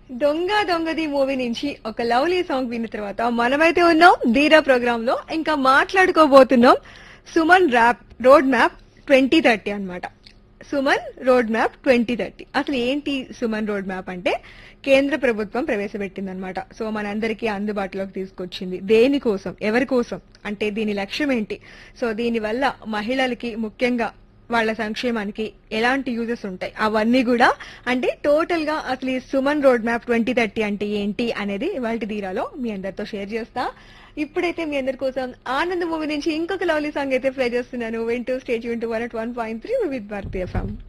దొంగ దొంగది మూవీ నుంచి ఒక లవ్లీ సాంగ్ విన్న తర్వాత మనమైతే ఉన్నాం ధీరా ప్రోగ్రామ్ లో ఇంకా మాట్లాడుకోబోతున్నాం Suman rap road map twenty thirty అనమాట Suman road map twenty thirty అసలు ఏంటి సుమన్ రోడ్ మ్యాప్ అంటే కేంద్ర ప్రభుత్వం ప్రవేశపెట్టింది అనమాట సో మనందరికీ అందుబాటులోకి తీసుకొచ్చింది దేనికోసం ఎవరి కోసం అంటే దీని లక్ష్యం ఏంటి సో దీని వల్ల మహిళలకి ముఖ్యంగా వాళ్ళ సంక్షేమానికి ఎలాంటి యూజెస్ ఉంటాయి అవన్నీ కూడా అంటే టోటల్ గా అసలు ఈ Suman road map twenty thirty అంటే ఏంటి అనేది ఇవాళ ధీరాలో మీ అందరితో షేర్ చేస్తా ఇప్పుడైతే మీ అందరి కోసం ఆనంద్ మూవీ నుంచి ఇంకొక లవ్లీ సాంగ్ అయితే ప్లే చేస్తున్నాను వింటూ స్టేజ్ వింటూ one one point three with భారతీయ ఎఫ్ఎం